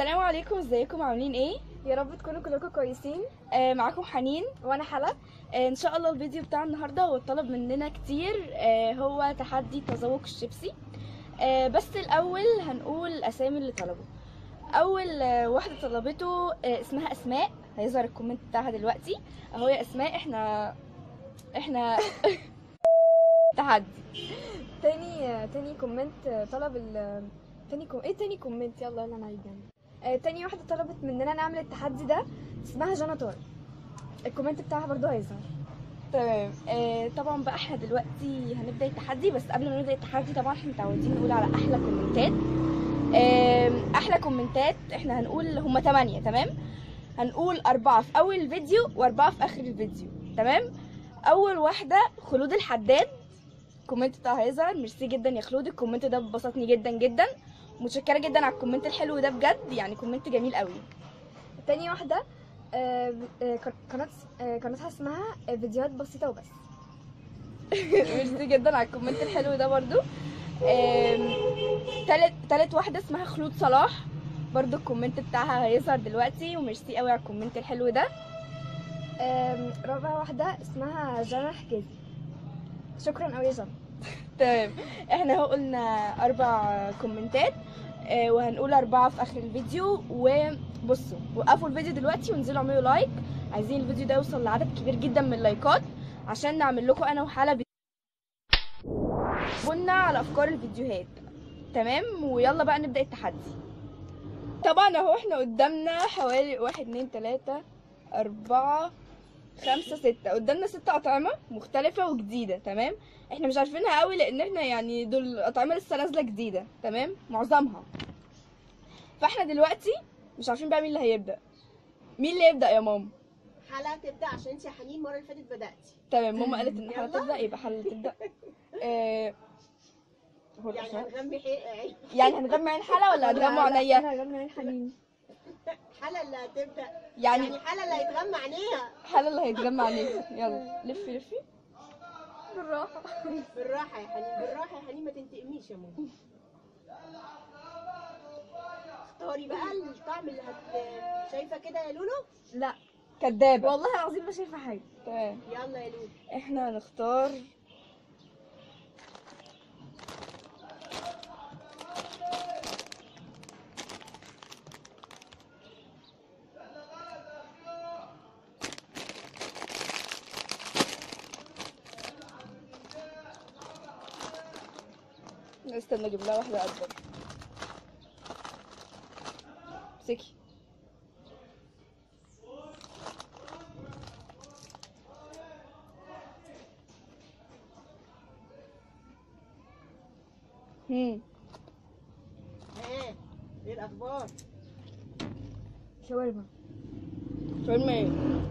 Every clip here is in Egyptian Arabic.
السلام عليكم ازيكم عاملين ايه يا رب تكونوا كلكم كويسين آه معاكم حنين وانا حلا آه ان شاء الله الفيديو بتاع النهارده هو طلب مننا كتير آه هو تحدي تذوق الشيبسي آه بس الاول هنقول الاسامي اللي طلبوا اول آه واحده طلبته آه اسمها اسماء هيظهر الكومنت بتاعها دلوقتي اهو يا اسماء احنا احنا تحدي تاني تاني كومنت طلب ال تاني كوم... ايه تاني كومنت يلا يلا انا عيد يعني آه، تاني واحده طلبت مننا نعمل التحدي ده اسمها جانا طارق الكومنت بتاعها برضو هيظهر تمام آه طبعا بقى احنا دلوقتي هنبدا التحدي بس قبل ما نبدا التحدي طبعا احنا متعودين نقول على احلى كومنتات آم، احلى كومنتات احنا هنقول هما تمانية تمام هنقول أربعة في أول الفيديو وأربعة في آخر الفيديو تمام أول واحدة خلود الحداد الكومنت بتاعها هيظهر ميرسي جدا يا خلود الكومنت ده بسطني جدا جدا متشكرة جدا على الكومنت الحلو ده بجد يعني كومنت جميل قوي تاني واحده آه، آه، قناه آه، قناتها اسمها آه، فيديوهات بسيطه وبس ميرسي جدا على الكومنت الحلو ده برضو آم، تالت تالت واحدة اسمها خلود صلاح برضو الكومنت بتاعها هيظهر دلوقتي وميرسي قوي على الكومنت الحلو ده آم، رابع واحده اسمها جانا حجازي شكرا قوي يا جانا تمام احنا اهو قلنا اربع كومنتات آه، وهنقول اربعة في اخر الفيديو وبصوا وقفوا الفيديو دلوقتي وانزلوا اعملوا لايك عايزين الفيديو ده يوصل لعدد كبير جدا من اللايكات عشان نعمل لكم انا وحلا فيديو. قلنا على افكار الفيديوهات تمام ويلا بقى نبدا التحدي طبعا اهو احنا قدامنا حوالي واحد اتنين تلاتة اربعة خمسة ستة قدامنا ست أطعمة مختلفة وجديدة تمام احنا مش عارفينها قوي لأن احنا يعني دول أطعمة لسه نازلة جديدة تمام معظمها فاحنا دلوقتي مش عارفين بقى مين اللي هيبدأ مين اللي يبدأ يا ماما حلا تبدا عشان انت يا حنين المره اللي فاتت بداتي تمام ماما قالت ان حلا يلا. تبدأ يبقى حلا تبدأ آه... هو يعني الأسماء؟ هنغمي حي... يعني هنغمى عين حلا ولا هنغمى عينيا انا غنى عين حنين حلا اللي هتبدا يعني يعني حلا اللي هيتغمى عينيها حلا اللي هيتغمى عينيها يلا لفي لفي بالراحه بالراحه يا حنين بالراحه يا حنين ما تنتقميش يا ماما اختاري بقى الطعم اللي هت شايفه كده يا لولو لا كدابة والله العظيم ما شايفه حاجه تمام يلا يا لولو احنا هنختار استنى اجيب لها واحدة اكبر امسكي هم ها ايه الاخبار شاورما شاورما ايه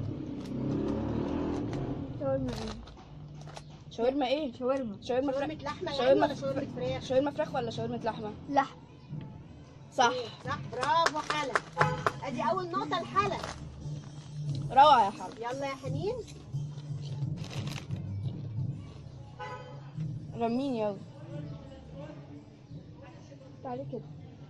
شاورما ايه شاورما ايه شاورما شاورما شاورمة فراخ لحمه يعني شاورما ولا شاورمه فراخ شاورما فراخ ولا شاورما لحمه لحم صح إيه، صح برافو حلا ادي اول نقطه لحلا روعه يا حرب يلا يا حنين رميني يلا تعالي كده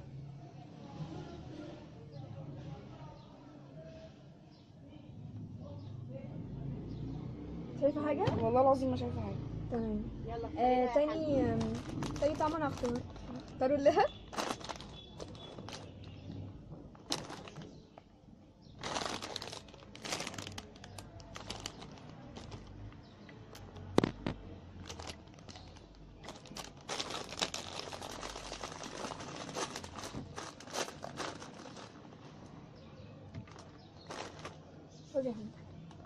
شايفه حاجه والله العظيم ما شايفه حاجه تمام يلا آه اختاري بقى يا تاني آم، تاني طعم انا هختار هختاره لها خد يا حبيبي.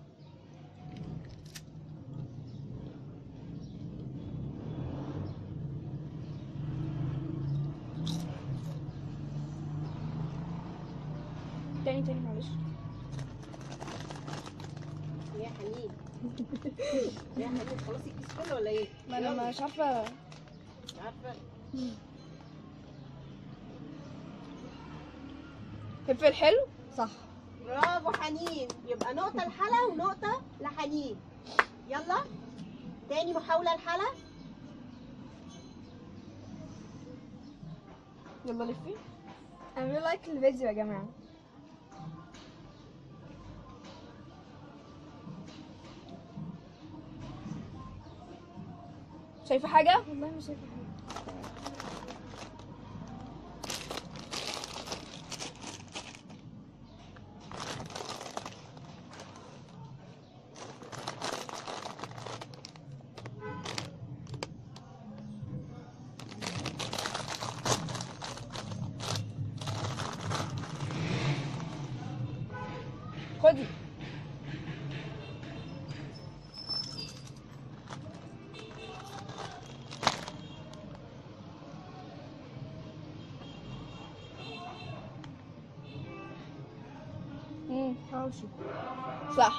تاني تاني معلش يا حنين يا حنين خلاص الكيس كله ولا ايه؟ ما انا يلا. مش عارفه مش عارفه فلفل حلو صح برافو حنين يبقى نقطة لحلا ونقطة لحنين يلا تاني محاولة لحلا يلا لفي اعملوا لايك للفيديو يا جماعه شايفه حاجه والله مش شايفه حاجه خدي مم، حواوشي صح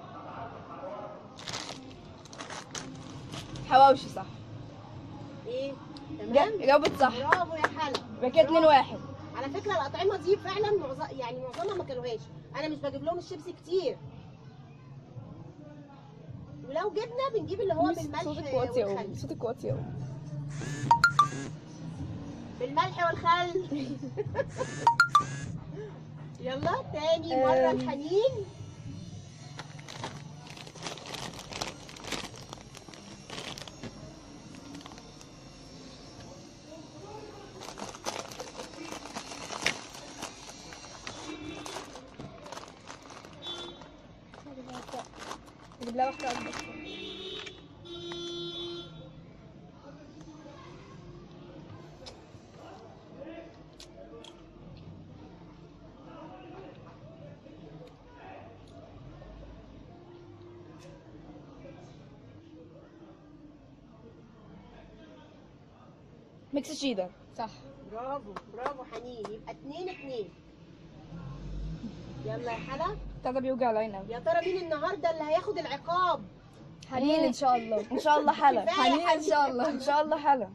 حواوشي صح ايه تمام جا- جاوبت صح برافو يا حلا يبقى كده 2 1 على فكره الاطعمه دي فعلا معظم يعني معظمها ما كلوهاش انا مش بجيب لهم الشيبسي كتير ولو جبنا بنجيب اللي هو بالملح صوتك واطي قوي والخل صوتك واطي قوي بالملح والخل يلا تاني مره أم. الحنين نجيب لها واحده اكبر ميكس شيدر صح برافو برافو حنين يبقى اتنين اتنين يلا يا حلا بتاع ده بيوجع العين قوي يا ترى مين النهارده اللي هياخد العقاب حنين ان شاء الله ان شاء الله حلا كفاية حنين ان شاء الله ان شاء الله حلا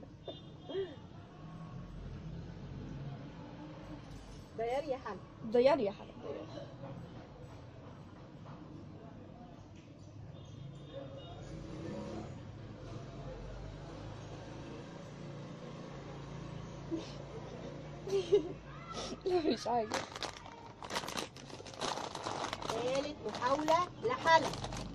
ديار يا حلا ضيعي يا حلا لا مش حاجة ثالث محاولة لحلا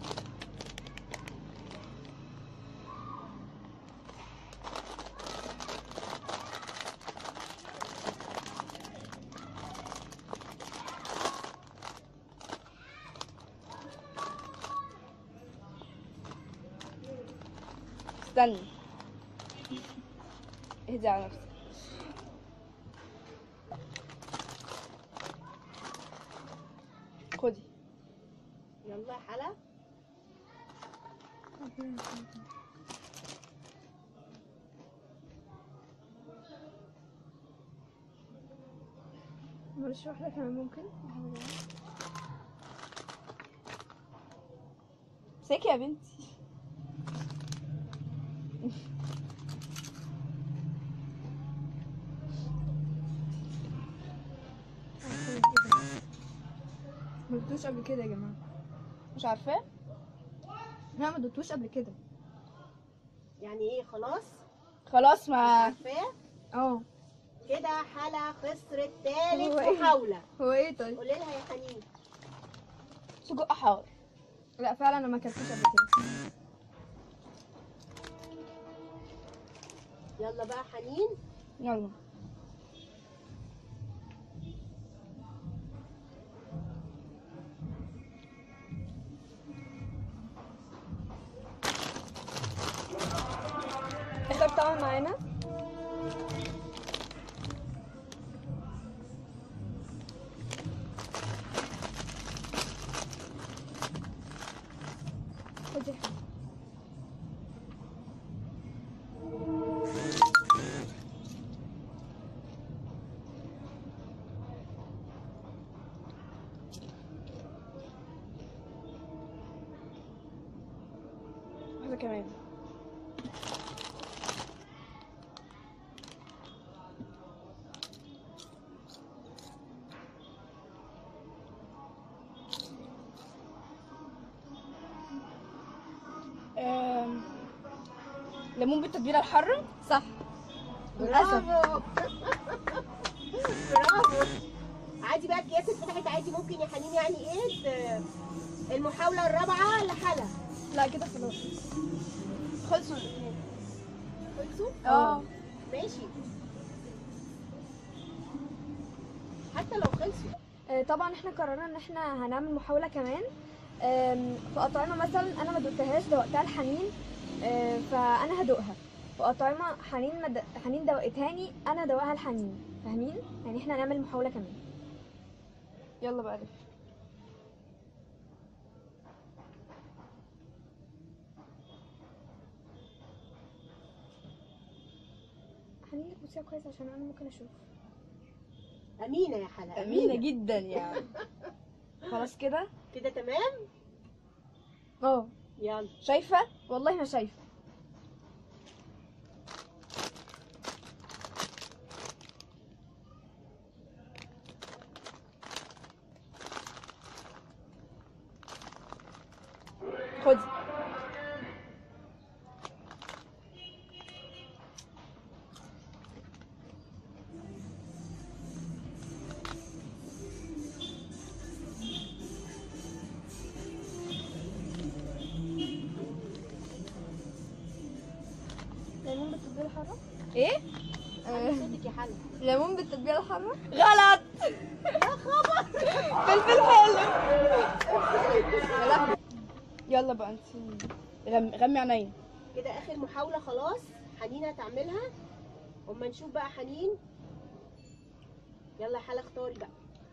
استني اهدي على نفسك خدي يلا يا حلا معلش واحده كمان ممكن امسكي يا بنتي ما دوتوش قبل كده يا جماعه مش عارفاه لا ما دوتوش قبل كده يعني ايه خلاص خلاص ما عارفاه اه كده حلا خسرت هو ثالث إيه؟ محاولة هو ايه طيب قولي لها يا حنين سجق حار لا فعلا انا ما اكلتوش قبل كده يلا بقى حنين يلا اختار طبعا معانا خدي واحدة كمان آم، ليمون بالتتبيلة الحارة صح للاسف برافو برافو عادي بقى الكيس اتفتحت عادي ممكن يا حنين يعني ايه ت- المحاولة الرابعة لحلا لا كده خلاص خلصوا الاثنين خلصوا؟ اه ماشي حتى لو خلصوا آه، طبعا احنا قررنا ان احنا هنعمل محاولة كمان آم، في أطعمة مثلا أنا ما دقتهاش دوقتها لحنين آه، فأنا هدوقها في أطعمة حنين ما د... حنين دوقتهاني أنا دوقها لحنين فاهمين؟ يعني احنا هنعمل محاولة كمان يلا بقى لف حنين بصيها كويس عشان أنا ممكن أشوف أمينة يا حلا امينه جدا يعني خلاص كده كده تمام اه يلا شايفه والله ما شايفة خدي ليمون بالتتبيلة الحارة ايه آه، صوتك يا حلا ليمون بالتتبيلة الحارة غلط فلفل حلو يلا بقى انت غم- غمي عينيا كده آخر محاولة خلاص حنين هتعملها أما نشوف بقى حنين يلا يا حلا اختاري بقى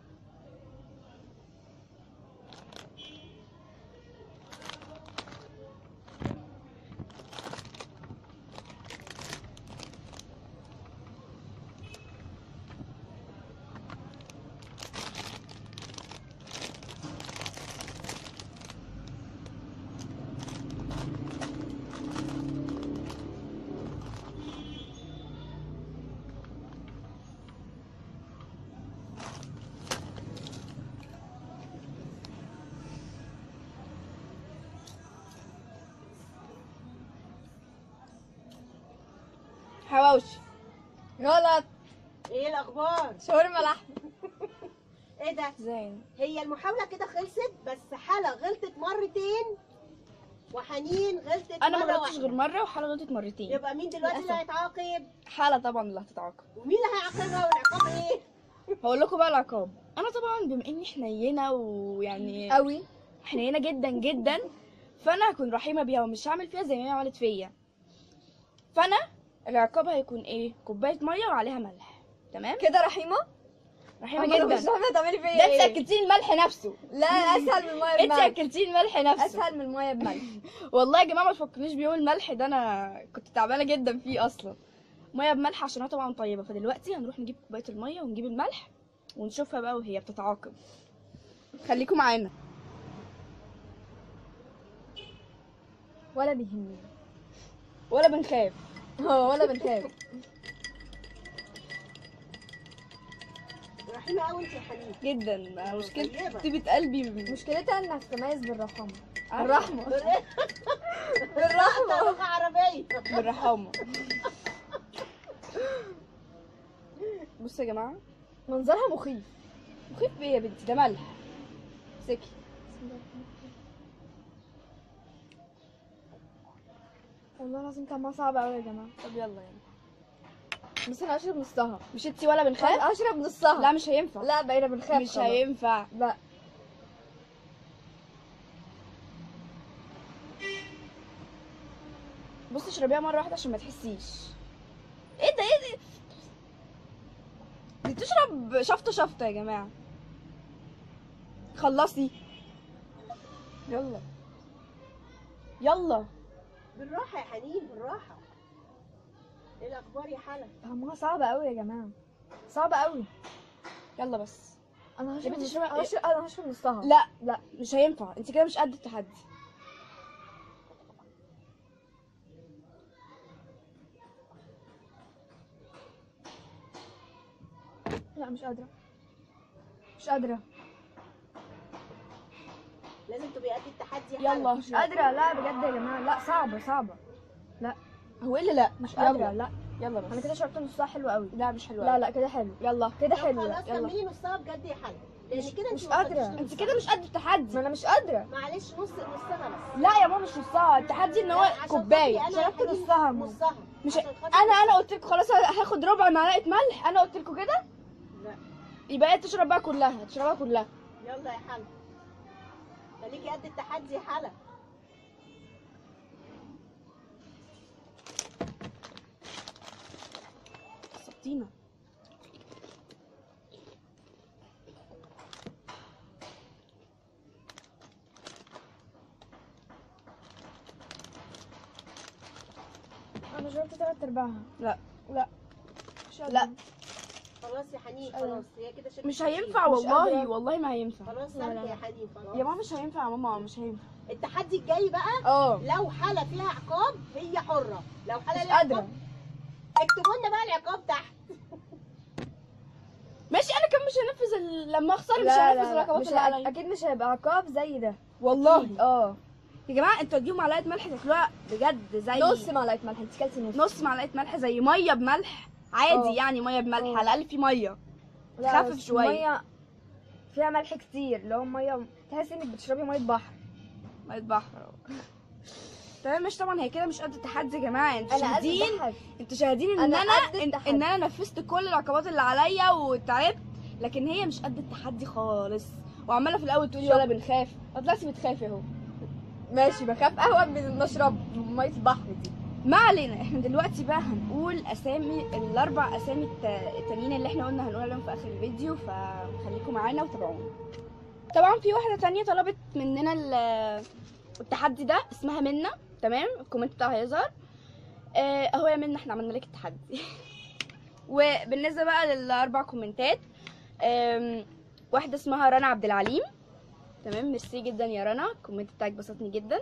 حواوشي غلط ايه الأخبار؟ شاورما لحم ايه ده؟ زين هي المحاولة كده خلصت بس حلا غلطت مرتين وحنين غلطت انا ما مرة غلطتش غير واحدة. مره وحلا غلطت مرتين يبقى مين دلوقتي اللي للأسف. هيتعاقب؟ حلا طبعا اللي هتتعاقب ومين اللي هيعاقبها والعقاب ايه؟ هقول لكم بقى العقاب انا طبعا بما اني حنينه ويعني قوي حنينه جدا جدا فانا هكون رحيمه بيها ومش هعمل فيها زي ما هي عملت فيا فانا العقاب هيكون ايه كوبايه ميه وعليها ملح تمام كده رحيمه رحيمه أما أنا مش جدا عارفه تعملي فيا ده انت ايه اكلتيه الملح نفسه لا اسهل من الميه انت بملح اكلتيه الملح نفسه اسهل من الميه بملح والله يا جماعه ما تفكرنيش بيوم الملح ده انا كنت تعبانه جدا فيه اصلا ميه بملح عشان طبعا طيبه فدلوقتي هنروح نجيب كوبايه الميه ونجيب الملح ونشوفها بقى وهي بتتعاقب خليكم معانا ولا بيهمني ولا بنخاف اه ولا بنخاف رحيمة قوي انت يا حنين جدا مشكلة طيبة. طيبة قلبي مشكلتها انها تتميز بالرحمه عارفة؟ الرحمه بالرحمة لغة عربية بالرحامة بصوا يا جماعة منظرها مخيف مخيف بيه يا بنتي ده ملح سكي والله العظيم طعمها صعب قوي يا جماعه طب يلا يلا بس انا هشرب نصها مش انتي ولا بنخاف هشرب نصها لا مش هينفع لا بقينا بنخاف مش خلاص. هينفع لا بصي اشربيها مرة واحدة عشان ما تحسيش ايه ده ايه ده دي تشرب شفطة شفطة يا جماعة خلصي يلا يلا بالراحة يا حنين بالراحة ايه الأخبار يا حلا؟ طعمها صعب قوي يا جماعه صعب قوي يلا بس انا يا هشرب بنتي نص- اشربي- هشرب انا هشرب نصها لا لا مش هينفع انت كده مش قد التحدي لا مش قادره مش قادره لازم تبقي قد التحدي يا حلا يلا مش قادره لا بجد يا جماعه لا صعبه صعبه هو ايه اللي لا مش يلا. قادره لا يلا بس انا كده شربت نصها حلو قوي لا مش حلوه لا لا كده حلو يلا كده طب حلو لا خلاص يلا كملي نصها بجد يا حلا لان كده انت مش ما قادرة. خدتيش انت نصها. كده مش قد التحدي ما انا مش قادره معلش نص نصها بس لا يا ماما مش نصها التحدي ان هو لا، عشان كوبايه خاطري أنا شربت هجيب نصها يا ماما. نصها مش عشان خاطري انا انا نصها. قلت لكم خلاص هاخد ربع معلقه ملح انا قلت لكم كده لا يبقى هي تشرب بقى كلها تشربها كلها يلا يا حلا خليكي قد التحدي يا حلا سبتينا انا شربت تلات ارباعها لا مش قادرة. لا خلاص يا حنين مش قادرة. خلاص هي كده شربت مش كتير. هينفع مش والله قادرة. والله ما هينفع خلاص لا، لا، سلكي لا. يا حنين خلاص يا ماما مش هينفع يا ماما مش هينفع التحدي الجاي بقى اه لو حلا فيها عقاب هي حرة لو حلا مش ليها قادره عقاب اكتبوا لنا بقى العقاب تحت ماشي انا كمان مش هنفذ ال... لما اخسر مش لا هنفذ لا, لا الرقابات مش اللي ه- عليا اكيد مش هيبقى عقاب زي ده والله اه يا جماعه انتوا تجيبوا معلقه ملح تاكلوها بجد زي نص معلقه ملح انت كلتي نص نص معلقه ملح زي ميه بملح عادي اه. يعني ميه بملح اه. على الاقل في ميه لا، خفف بس شوية. ميه فيها ملح كتير اللي هو ميه تحسي انك بتشربي ميه بحر ميه بحر تمام مش طبعا هي كده مش قد التحدي يا جماعه انتوا انا قد شاهدين التحدي. انتوا شاهدين ان أنا انا قد ان, التحدي. ان انا نفذت كل العقبات اللي عليا وتعبت لكن هي مش قد التحدي خالص وعماله في الاول تقولي ولا بنخاف طلعتي بتخافي اهو ماشي بخاف قهوه من المشرب ميه البحر دي ما علينا احنا دلوقتي بقى هنقول اسامي الاربع اسامي الت- التانيين اللي احنا قلنا هنقول عليهم في اخر الفيديو فخليكم معانا وتابعونا طبعا في واحده تانية طلبت مننا ال- التحدي ده اسمها منى تمام الكومنت بتاعها هيظهر اه اهو يا منى احنا عملنا لك التحدي وبالنسبه بقى للاربع كومنتات آم، واحده اسمها رنا عبد العليم تمام ميرسي جدا يا رنا الكومنت بتاعك بسطني جدا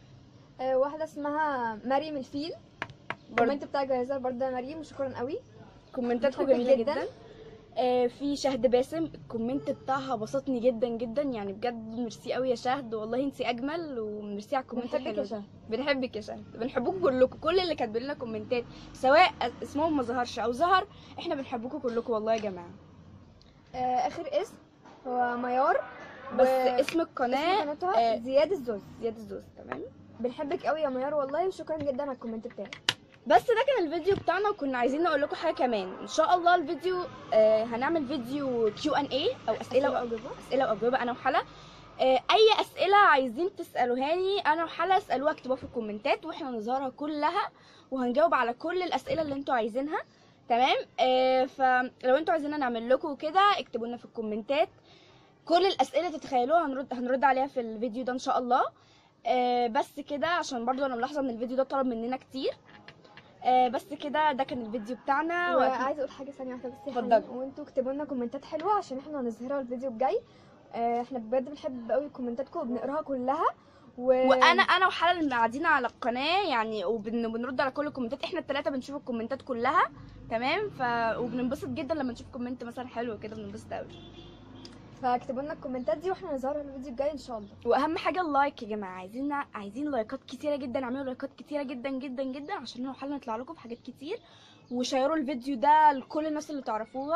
آه واحده اسمها مريم الفيل الكومنت بتاعك هيظهر برضه يا مريم وشكرا قوي كومنتاتكم بحبك جميله جداً. جدا آه في شهد باسم الكومنت بتاعها بسطني جدا جدا يعني بجد ميرسي قوي يا شهد والله انت اجمل وميرسي على الكومنت بنحبك الحلو يا ده. شهد بنحبك يا شهد بنحبكم كلكم كل اللي كاتبين لنا كومنتات سواء اسمهم ما ظهرش او ظهر احنا بنحبكم كلكم والله يا جماعه آه اخر اسم هو ميار بس و- اسم اسم القناه قناتها آه، زياد الزوز زياد الزوز تمام بنحبك قوي يا ميار والله وشكرا جدا على الكومنت بتاعك بس ده كان الفيديو بتاعنا وكنا عايزين نقول لكم حاجه كمان ان شاء الله الفيديو آه هنعمل فيديو كيو ان اي او اسئله أسئلة وأجوبة. اسئله واجوبه انا وحلا آه، اي اسئله عايزين تسالوهاني انا وحلا اسالوها اكتبوها في الكومنتات واحنا نظهرها كلها وهنجاوب على كل الاسئله اللي انتوا عايزينها تمام آه، فلو انتوا عايزيننا نعمل لكم كده اكتبوا لنا في الكومنتات كل الاسئله تتخيلوها هنرد هنرد عليها في الفيديو ده ان شاء الله آه، بس كده عشان برضو انا ملاحظه ان الفيديو ده طلب مننا كتير آه، بس كده ده كان الفيديو بتاعنا وأكيد- وعايزه اقول حاجه ثانيه واحده بس يا اتفضلي. حنين، وانتوا اكتبوا لنا كومنتات حلوه عشان احنا هنظهرها الفيديو الجاي آه، احنا بجد بنحب قوي كومنتاتكم وبنقراها كلها و... وانا انا وحلا اللي قاعدين على القناه يعني وبنرد على كل الكومنتات احنا الثلاثه بنشوف الكومنتات كلها تمام ف وبننبسط جدا لما نشوف كومنت مثلا حلو كده بننبسط قوي فاكتبوا لنا الكومنتات دي واحنا هنظهرها الفيديو الجاي ان شاء الله واهم حاجه اللايك يا جماعه عايزين عايزين لايكات كتيره جدا اعملوا لايكات كتيره جدا جدا جدا عشان انا وحلا نطلع لكم في حاجات كتير وشيروا الفيديو ده لكل الناس اللي تعرفوها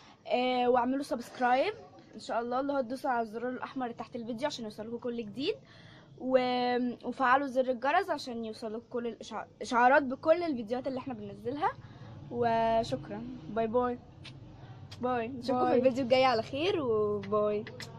آه واعملوا سبسكرايب ان شاء الله اللي هو تدوسوا على الزرار الاحمر اللي تحت الفيديو عشان يوصلكم كل جديد و... وفعلوا زر الجرس عشان يوصلكم كل الإشع- الاشعارات بكل الفيديوهات اللي احنا بننزلها وشكرا باي باي باي نشوفكم في باي. الفيديو الجاي على خير وباي